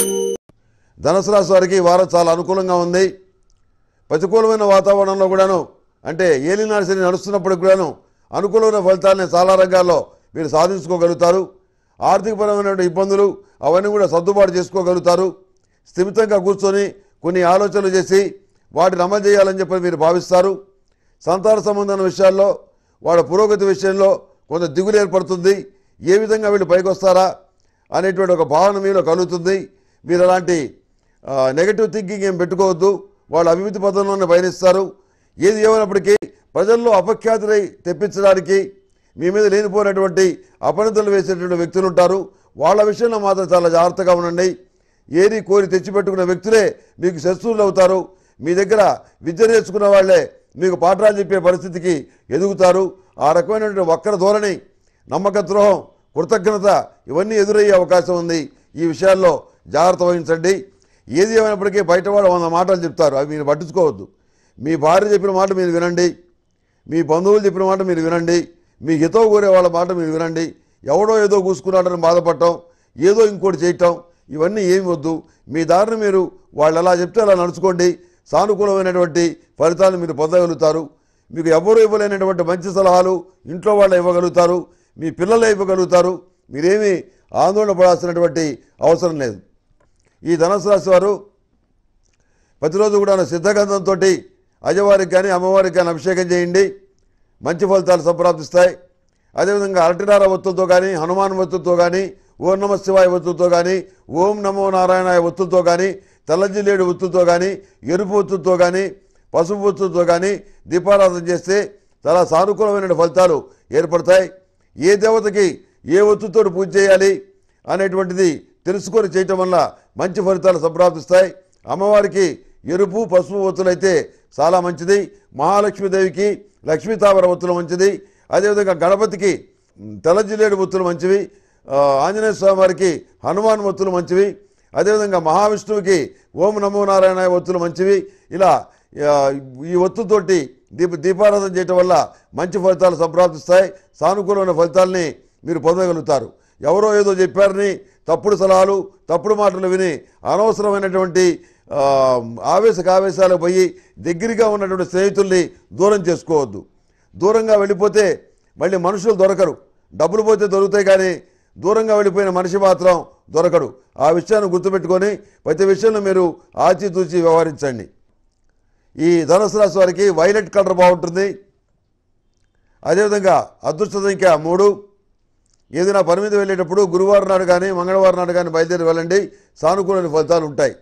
ధనుసు రాశి వారికి ఈ వారం చాలా అనుకూలంగా ఉంది ప్రతికూలమైన వాతావరణంలో కూడాను అంటే ఏలినాడు శని నడుస్తున్నప్పటికి కూడాను అనుకూలమైన ఫలితాలని చాలా రంగాల్లో మీరు సాధించుకోగలుగుతారు ఆర్థికపరమైనటువంటి ఇబ్బందులు అవన్నీ కూడా సర్దుబాటు చేసుకోగలుగుతారు స్థిమితంగా కూర్చొని కొన్ని ఆలోచనలు చేసి వాటిని అమలు చేయాలని చెప్పి మీరు భావిస్తారు సంతాన సంబంధమైన విషయాల్లో వాళ్ళ పురోగతి విషయంలో కొంత దిగులు ఏర్పడుతుంది ఏ విధంగా వీళ్ళు పైకి వస్తారా అనేటువంటి ఒక భావన మీలో కలుగుతుంది మీరు అలాంటి ఆ, నెగటివ్ థింకింగ్ ఏం పెట్టుకోవద్దు వాళ్ళు అభివృద్ధి పథంలోనే పయనిస్తారు ఏది ఏమైనప్పటికీ ప్రజల్లో అపఖ్యాతులై తెప్పించడానికి మీ మీద లేనిపోయినటువంటి అపనితలు వేసేటువంటి వ్యక్తులు ఉంటారు వాళ్ళ విషయంలో మాత్రం చాలా జాగ్రత్తగా ఉండండి ఏది కోరి తెచ్చిపెట్టుకున్న వ్యక్తులే మీకు శత్రువులు అవుతారు మీ దగ్గర విద్య నేర్చుకున్న వాళ్ళే మీకు పాఠాలు చెప్పే పరిస్థితికి ఎదుగుతారు ఆ రకమైనటువంటి వక్ర ధోరణి నమ్మక ద్రోహం కృతజ్ఞత ఇవన్నీ ఎదురయ్యే అవకాశం ఉంది ఈ విషయాల్లో జాగ్రత్త వహించండి ఏది ఏమైనప్పటికీ బయట వాళ్ళు వంద మాటలు చెప్తారు అవి మీరు పట్టించుకోవద్దు మీ భార్య చెప్పిన మాట మీరు వినండి మీ బంధువులు చెప్పిన మాట మీరు వినండి మీ హితవు కోరే వాళ్ళ మాట మీరు వినండి ఎవడో ఏదో కూసుకున్నాడని బాధపడటం ఏదో ఇంకోటి చేయటం ఇవన్నీ ఏమి వద్దు మీ దారిని మీరు వాళ్ళు ఎలా చెప్తే అలా నడుచుకోండి సానుకూలమైనటువంటి ఫలితాలు మీరు పొందగలుగుతారు మీకు ఎవరు ఇవ్వలేనటువంటి మంచి సలహాలు ఇంట్లో వాళ్ళు ఇవ్వగలుగుతారు మీ పిల్లలే ఇవ్వగలుగుతారు మీరేమీ ఆందోళన పడాల్సినటువంటి అవసరం లేదు ఈ ధనుసు రాశి వారు ప్రతిరోజు కూడా సిద్ధగంధంతో అయ్యవారికి కానీ అమ్మవారికి కానీ అభిషేకం చేయండి మంచి ఫలితాలు సంప్రాప్తిస్తాయి అదేవిధంగా అరటినార ఒత్తులతో కానీ హనుమాన్ ఒత్తులతో కానీ ఓం నమ శివాయ ఒత్తులతో కానీ ఓం నమో నారాయణాయ ఒత్తులతో కానీ తెల్లజిల్లేడు ఒత్తులతో కానీ ఎరుపు ఒత్తులతో కానీ పసుపు ఒత్తులతో కానీ దీపారాధన చేస్తే చాలా సానుకూలమైన ఫలితాలు ఏర్పడతాయి ఏ దేవతకి ఏ ఒత్తుతో పూజ చేయాలి అనేటువంటిది తెలుసుకొని చేయటం వల్ల మంచి ఫలితాలు సంప్రాప్తిస్తాయి అమ్మవారికి ఎరుపు పసుపు ఒత్తులైతే చాలా మంచిది మహాలక్ష్మీదేవికి లక్ష్మీ తామర ఒత్తులు మంచిది అదేవిధంగా గణపతికి మ్, తెల్ల జిల్లేడు ఒత్తులు మంచివి ఆ, ఆంజనేయ స్వామి వారికి హనుమాన్ ఒత్తులు మంచివి అదేవిధంగా మహావిష్ణువుకి ఓం నమో నారాయణ ఒత్తులు మంచివి ఇలా ఆ, ఈ ఒత్తుతోటి దీప దీపారాధన చేయటం వల్ల మంచి ఫలితాలు సంప్రాప్తిస్తాయి సానుకూలమైన ఫలితాలని మీరు పొందగలుగుతారు ఎవరో ఏదో చెప్పారని తప్పుడు సలహాలు తప్పుడు మాటలు విని అనవసరమైనటువంటి ఆ, ఆవేశక ఆవేశాలకు పోయి దగ్గరగా ఉన్నటువంటి స్నేహితుల్ని దూరం చేసుకోవద్దు దూరంగా వెళ్ళిపోతే మళ్ళీ మనుషులు దొరకరు డబ్బులు పోతే దొరుకుతాయి కానీ దూరంగా వెళ్ళిపోయిన మనిషి మాత్రం దొరకడు ఆ విషయాన్ని గుర్తుపెట్టుకొని ప్రతి విషయంలో మీరు ఆచితూచి వ్యవహరించండి ఈ ధనుసు రాశి వారికి వైలెట్ కలర్ బాగుంటుంది అదేవిధంగా అదృష్ట సంఖ్య మూడు ఏదైనా పని మీద వెళ్ళేటప్పుడు గురువారం నాడు కానీ మంగళవారం నాడు కానీ బయలుదేరి వెళ్ళండి సానుకూలమైన ఫలితాలు ఉంటాయి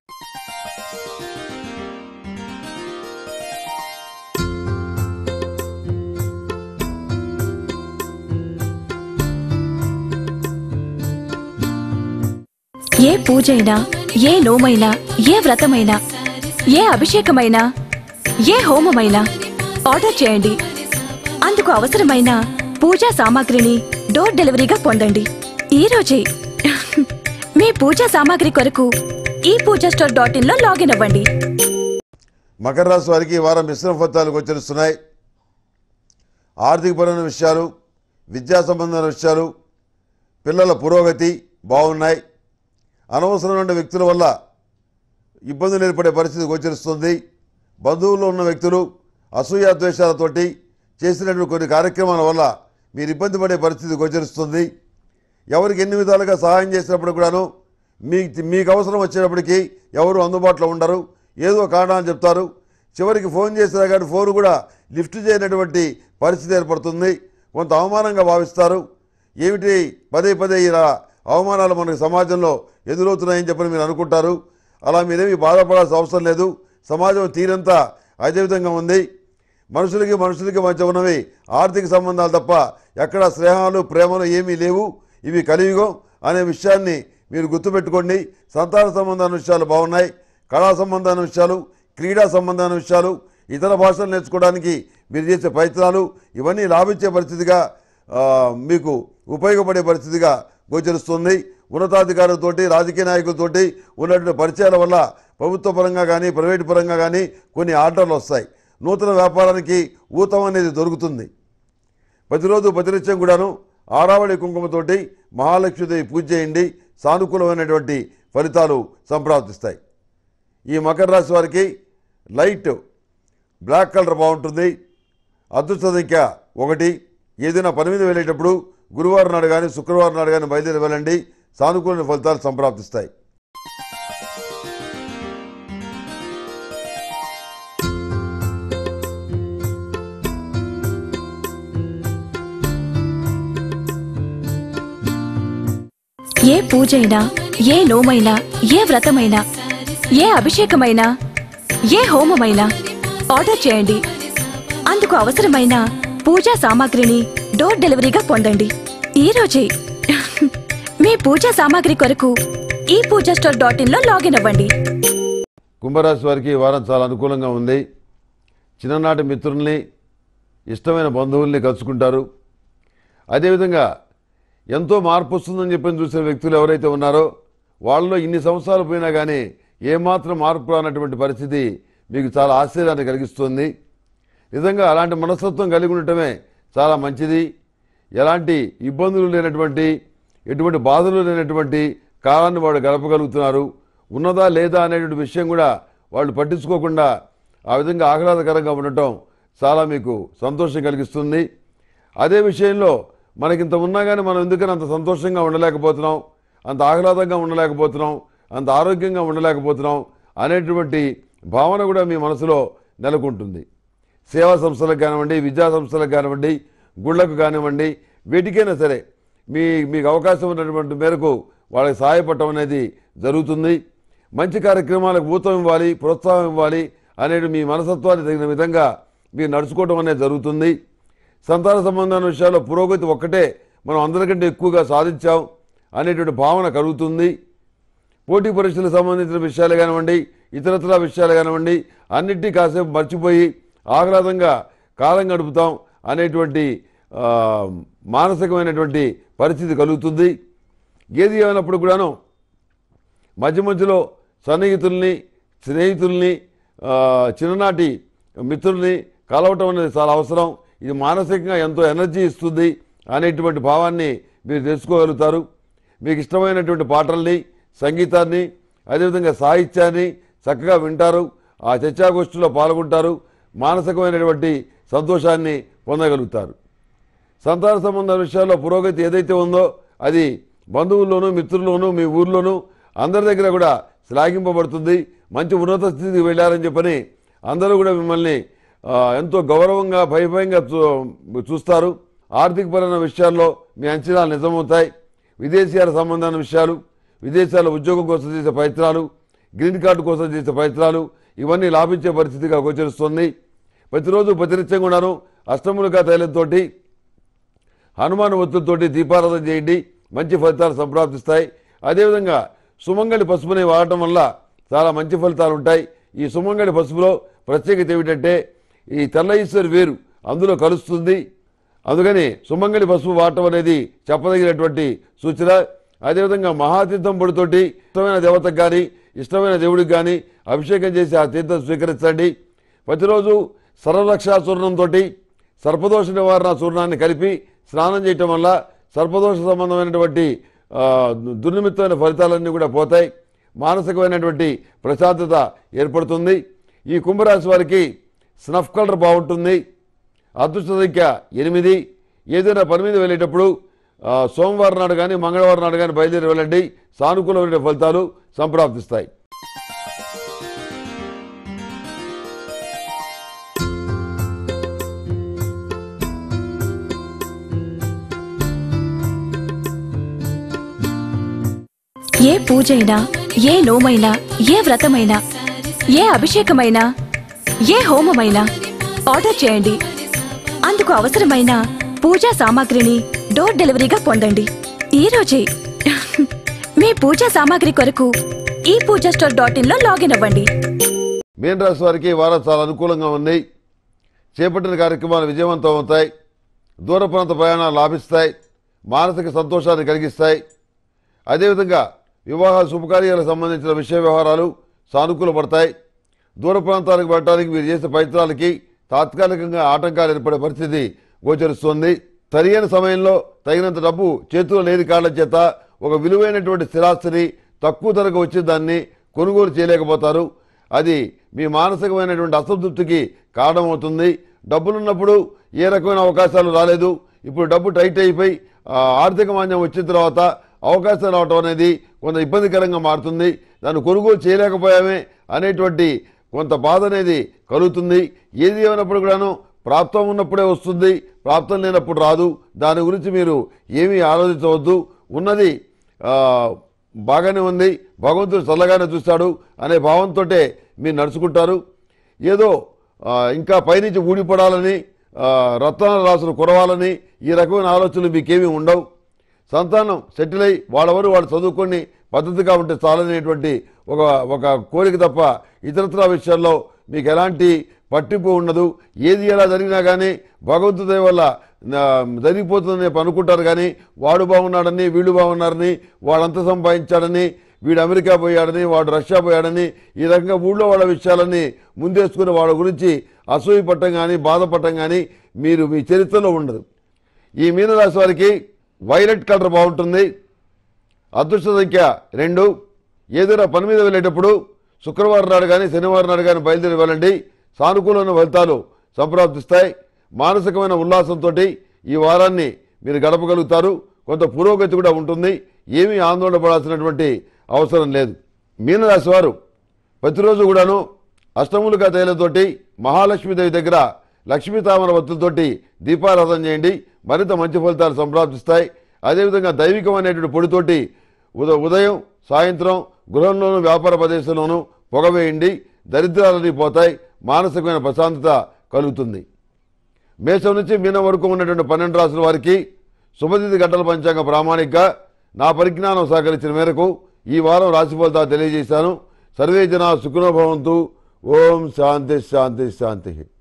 ఏ పూజైనా ఏ నోమైనా ఏ వ్రతమైనా ఏ అభిషేకమైనా ఏ హోమమైనా ఆర్డర్ చేయండి అందుకు అవసరమైన పూజా సామాగ్రిని డోర్ డెలివరీగా పొందండి ఈ రోజే మీ పూజా సామాగ్రి కొరకు ఈ పూజా స్టోర్ డాట్ ఇన్ లో లాగిన్ అవ్వండి మకర రాశి వారికి ఈ వారం మిశ్రమ ఫలితాలు గోచరిస్తున్నాయి ఆర్థికపరమైన విషయాలు విద్యా సంబంధమైన విషయాలు పిల్లల పురోగతి బాగున్నాయి అనవసరమైన వ్యక్తుల వల్ల ఇబ్బందులు ఏర్పడే పరిస్థితి గోచరిస్తుంది బంధువుల్లో ఉన్న వ్యక్తులు అసూయ ద్వేషాలతోటి చేసినటువంటి కొన్ని కార్యక్రమాల వల్ల మీరు ఇబ్బంది పడే పరిస్థితి గోచరిస్తుంది ఎవరికి ఎన్ని విధాలుగా సహాయం చేసినప్పుడు కూడాను మీ మీకు అవసరం వచ్చేటప్పటికి ఎవరు అందుబాటులో ఉండరు ఏదో కారణాలు చెప్తారు చివరికి ఫోన్ చేసినా కానీ ఫోన్ కూడా లిఫ్ట్ చేయనటువంటి పరిస్థితి ఏర్పడుతుంది కొంత అవమానంగా భావిస్తారు ఏమిటి పదే పదే ఇలా అవమానాలు మనకు సమాజంలో ఎదురవుతున్నాయని చెప్పని మీరు అనుకుంటారు అలా మీరేమి బాధపడాల్సిన అవసరం లేదు సమాజం తీరంతా అదే విధంగా ఉంది మనుషులకి మనుషులకి మధ్య ఉన్నవి ఆర్థిక సంబంధాలు తప్ప ఎక్కడ స్నేహాలు ప్రేమలు ఏమీ లేవు ఇవి కలియుగం అనే విషయాన్ని మీరు గుర్తుపెట్టుకోండి సంతాన సంబంధాల విషయాలు బాగున్నాయి కళా సంబంధాల విషయాలు క్రీడా సంబంధాల విషయాలు ఇతర భాషలు నేర్చుకోవడానికి మీరు చేసే ప్రయత్నాలు ఇవన్నీ లాభించే పరిస్థితిగా ఆ, మీకు ఉపయోగపడే పరిస్థితిగా గోచరిస్తుంది ఉన్నతాధికారులతోటి రాజకీయ నాయకులతోటి ఉన్నటువంటి పరిచయాల వల్ల ప్రభుత్వ పరంగా కానీ ప్రైవేటు పరంగా కానీ కొన్ని ఆర్డర్లు వస్తాయి నూతన వ్యాపారానికి ఊతం అనేది దొరుకుతుంది ప్రతిరోజు ప్రతినిత్యం కూడాను ఆరావళి కుంకుమతోటి మహాలక్ష్మీదేవి పూజ చేయండి సానుకూలమైనటువంటి ఫలితాలు సంప్రాప్తిస్తాయి ఈ మకర రాశి వారికి లైట్ బ్లాక్ కలర్ బాగుంటుంది అదృష్ట సంఖ్య ఒకటి ఏదైనా పని మీద వెళ్ళేటప్పుడు గురువారం నాడు కానీ శుక్రవారం నాడు కానీ బయలుదేరి వెళ్ళండి సానుకూల ఫలితాలు సంప్రాప్తిస్తాయి ఏ పూజైనా ఏ నోమైనా ఏ వ్రతమైనా ఏ అభిషేకమైనా ఏ హోమమైనా ఆర్డర్ చేయండి అందుకు అవసరమైన పూజా సామాగ్రిని డోర్ డెలివరీగా పొందండి ఈ రోజే మీ పూజా సామాగ్రి కొరకు ఈ పూజా స్టోర్ డాట్ ఇన్ లో లాగిన్ అవ్వండి కుంభరాశి వారికి ఈ వారం చాలా అనుకూలంగా ఉంది చిన్ననాటి మిత్రుల్ని ఇష్టమైన బంధువుల్ని కలుసుకుంటారు అదేవిధంగా ఎంతో మార్పు వస్తుందని చెప్పి చూసిన వ్యక్తులు ఎవరైతే ఉన్నారో వాళ్ళలో ఇన్ని సంవత్సరాలు పోయినా కానీ ఏమాత్రం మార్పు రానటువంటి పరిస్థితి మీకు చాలా ఆశ్చర్యాన్ని కలిగిస్తుంది నిజంగా అలాంటి మనస్తత్వం కలిగి ఉండటమే చాలా మంచిది ఎలాంటి ఇబ్బందులు లేనటువంటి ఎటువంటి బాధలు లేనటువంటి కాలాన్ని వాళ్ళు గడపగలుగుతున్నారు ఉన్నదా లేదా అనేటువంటి విషయం కూడా వాళ్ళు పట్టించుకోకుండా ఆ విధంగా ఆహ్లాదకరంగా ఉండటం చాలా మీకు సంతోషం కలిగిస్తుంది అదే విషయంలో మనకింత ఉన్నా కానీ మనం ఎందుకని అంత సంతోషంగా ఉండలేకపోతున్నాం అంత ఆహ్లాదంగా ఉండలేకపోతున్నాం అంత ఆరోగ్యంగా ఉండలేకపోతున్నాం అనేటువంటి భావన కూడా మీ మనసులో నెలకొంటుంది సేవా సంస్థలకు కానివ్వండి విద్యా సంస్థలకు కానివ్వండి గుళ్ళకు కానివ్వండి వీటికైనా సరే మీ మీకు అవకాశం ఉన్నటువంటి మేరకు వాళ్ళకి సహాయపడటం అనేది జరుగుతుంది మంచి కార్యక్రమాలకు ఊతం ఇవ్వాలి ప్రోత్సాహం ఇవ్వాలి అనేది మీ మనసత్వాన్ని తగిన విధంగా మీరు నడుచుకోవడం అనేది జరుగుతుంది సంతాన సంబంధాల విషయాల్లో పురోగతి ఒక్కటే మనం అందరికంటే ఎక్కువగా సాధించాం అనేటువంటి భావన కలుగుతుంది పోటీ పరీక్షలకు సంబంధించిన విషయాలు కానివ్వండి ఇతరత్ర విషయాలు కానివ్వండి అన్నిటినీ కాసేపు మర్చిపోయి ఆహ్లాదంగా కాలం గడుపుతాం అనేటువంటి ఆ, మానసికమైనటువంటి పరిస్థితి కలుగుతుంది ఏది ఏమైనప్పుడు కూడాను మధ్య మధ్యలో సన్నిహితుల్ని స్నేహితుల్ని ఆ, చిన్ననాటి మిత్రుల్ని కలవటం అనేది చాలా అవసరం ఇది మానసికంగా ఎంతో ఎనర్జీ ఇస్తుంది అనేటువంటి భావాన్ని మీరు తెలుసుకోగలుగుతారు మీకు ఇష్టమైనటువంటి పాటల్ని సంగీతాన్ని అదేవిధంగా సాహిత్యాన్ని చక్కగా వింటారు ఆ చర్చాగోష్ఠిలో పాల్గొంటారు మానసికమైనటువంటి సంతోషాన్ని పొందగలుగుతారు సంతాన సంబంధాల విషయాల్లో పురోగతి ఏదైతే ఉందో అది బంధువుల్లోనూ మిత్రుల్లోనూ మీ ఊర్లోనూ అందరి దగ్గర కూడా శ్లాఘింపబడుతుంది మంచి ఉన్నత స్థితికి వెళ్ళారని చెప్పని అందరూ కూడా మిమ్మల్ని ఆ, ఎంతో గౌరవంగా భయభయంగా చూ- చూస్తారు ఆర్థికపరమైన విషయాల్లో మీ అంచనాలు నిజమవుతాయి విదేశీయాల సంబంధాల విషయాలు విదేశాల ఉద్యోగం కోసం చేసే ప్రయత్నాలు గ్రీన్ కార్డు కోసం చేసే ప్రయత్నాలు ఇవన్నీ లాభించే పరిస్థితిగా గోచరిస్తుంది ప్రతిరోజు ప్రతినిత్యం కూడాను అష్టములుగా తైలంతోటి హనుమాన్ ఒత్తులతోటి దీపారాధన చేయండి మంచి ఫలితాలు సంప్రాప్తిస్తాయి అదేవిధంగా సుమంగళి పసుపుని వాడటం వల్ల చాలా మంచి ఫలితాలు ఉంటాయి ఈ సుమంగళి పసుపులో ప్రత్యేకత ఏమిటంటే ఈ తెల్ల ఈశ్వరి వేరు అందులో కలుస్తుంది అందుకని సుమంగళి పసుపు వాడటం అనేది చెప్పదగినటువంటి సూచన అదేవిధంగా మహాతీర్థం పొడితోటి ఇష్టమైన దేవతకు కానీ ఇష్టమైన దేవుడికి కానీ అభిషేకం చేసి ఆ తీర్థం స్వీకరించండి ప్రతిరోజు సర్వరక్షా చూర్ణంతో సర్పదోష నివారణ చూర్ణాన్ని కలిపి స్నానం చేయటం వల్ల సర్పదోష సంబంధమైనటువంటి ఆ, దుర్నిమిత్తమైన ఫలితాలన్నీ కూడా పోతాయి మానసికమైనటువంటి ప్రశాంతత ఏర్పడుతుంది ఈ కుంభరాశి వారికి స్నఫ్ కలర్ బాగుంటుంది అదృష్ట సంఖ్య ఎనిమిది ఏదైనా పని మీద వెళ్ళేటప్పుడు ఆ, సోమవారం నాడు కానీ మంగళవారం నాడు కానీ బయలుదేరి వెళ్ళండి సానుకూలమైన ఫలితాలు సంప్రాప్తిస్తాయి ఏ పూజైనా ఏ నోమైనా ఏ వ్రతమైనా ఏ అభిషేకమైనా ఏ హోమమైనా ఆర్డర్ చేయండి అందుకు అవసరమైన పూజా సామాగ్రిని డోర్ డెలివరీగా పొందండి ఈ రోజే మీ పూజా సామాగ్రి కొరకు ఈ పూజా స్టోర్ డాట్ ఇన్ లో లాగిన్ అవ్వండి మీన రాశి వారికి ఈ వారం చాలా అనుకూలంగా ఉంది చేపట్టిన కార్యక్రమాలు విజయవంతం అవుతాయి దూర ప్రాంత ప్రయాణాలు లాభిస్తాయి మానసిక సంతోషాన్ని కలిగిస్తాయి అదేవిధంగా వివాహ శుభకార్యాలకు సంబంధించిన విషయ వ్యవహారాలు సానుకూల పడతాయి దూర ప్రాంతాలకు వెళ్ళడానికి మీరు చేసే ప్రయత్నాలకి తాత్కాలికంగా ఆటంకాలు ఏర్పడే పరిస్థితి గోచరిస్తుంది సరియైన సమయంలో తగినంత డబ్బు చేతిలో లేని కారణం చేత ఒక విలువైనటువంటి స్థిరాస్తిని తక్కువ ధరకు వచ్చే దాన్ని కొనుగోలు చేయలేకపోతారు అది మీ మానసికమైనటువంటి అసంతృప్తికి కారణమవుతుంది డబ్బులున్నప్పుడు ఏ రకమైన అవకాశాలు రాలేదు ఇప్పుడు డబ్బు టైట్ అయిపోయి ఆ, ఆర్థిక మాంద్యం వచ్చిన తర్వాత అవకాశం రావటం అనేది కొంత ఇబ్బందికరంగా మారుతుంది దాన్ని కొనుగోలు చేయలేకపోయామే అనేటువంటి కొంత బాధ అనేది కలుగుతుంది ఏది ఏమైనప్పుడు కూడాను ప్రాప్తం ఉన్నప్పుడే వస్తుంది ప్రాప్తం లేనప్పుడు రాదు దాని గురించి మీరు ఏమీ ఆలోచించవద్దు ఉన్నది ఆ, బాగానే ఉంది భగవంతుడు చల్లగానే చూస్తాడు అనే భావంతో మీరు నడుచుకుంటారు ఏదో ఆ, ఇంకా పైనుంచి ఊడిపడాలని ఆ, రత్నాల రాసులు కురవాలని ఈ రకమైన ఆలోచనలు మీకేమీ ఉండవు సంతానం సెటిల్ అయి వాళ్ళెవరు వాళ్ళు చదువుకొని పద్ధతిగా ఉంటే చాలనేటువంటి ఒక ఒక కోరిక తప్ప ఇతరత్ర విషయాల్లో మీకు ఎలాంటి పట్టింపు ఉండదు ఏది ఎలా జరిగినా కానీ భగవంతుడి దయ వల్ల ఆ, జరిగిపోతుందని చెప్పి అనుకుంటారు కానీ వాడు బాగున్నాడని వీళ్ళు బాగున్నారని వాడంత సంపాదించాడని వీడు అమెరికా పోయాడని వాడు రష్యా పోయాడని ఈ రకంగా ఊళ్ళో వాళ్ళ విషయాలన్నీ ముందేసుకుని వాళ్ళ గురించి అసూయ పట్టం కానీ బాధపడటం కానీ మీరు మీ చరిత్రలో ఉండదు ఈ మీనరాశి వారికి వైలెట్ కలర్ బాగుంటుంది అదృష్ట సంఖ్య రెండు ఏదైనా పని మీద వెళ్ళేటప్పుడు శుక్రవారం నాడు కానీ శనివారం నాడు కానీ బయలుదేరి వెళ్ళండి సానుకూలమైన ఫలితాలు సంప్రాప్తిస్తాయి మానసికమైన ఉల్లాసంతో ఈ వారాన్ని మీరు గడపగలుగుతారు కొంత పురోగతి కూడా ఉంటుంది ఏమీ ఆందోళన పడాల్సినటువంటి అవసరం లేదు మీనరాశి వారు ప్రతిరోజు కూడాను అష్టములుగా తైలతోటి మహాలక్ష్మీదేవి దగ్గర లక్ష్మీ తామర వత్తులతోటి దీపారాధన చేయండి మరింత మంచి ఫలితాలు సంప్రాప్తిస్తాయి అదేవిధంగా దైవికమైనటువంటి పొడితోటి ఉద ఉదయం సాయంత్రం గృహంలోనూ వ్యాపార ప్రదేశంలోనూ పొగవేయండి దరిద్రాలన్నీ పోతాయి మానసికమైన ప్రశాంతత కలుగుతుంది మేషం నుంచి మీనం వరకు ఉన్నటువంటి పన్నెండు రాసుల వారికి శుభతిథి గంటల పంచాంగ ప్రామాణిక నా పరిజ్ఞానం సహకరించిన మేరకు ఈ వారం రాశి ఫలితాలు తెలియజేశాను సర్వే జన సుఖనోభవంతు ఓం శాంతి శాంతి శాంతి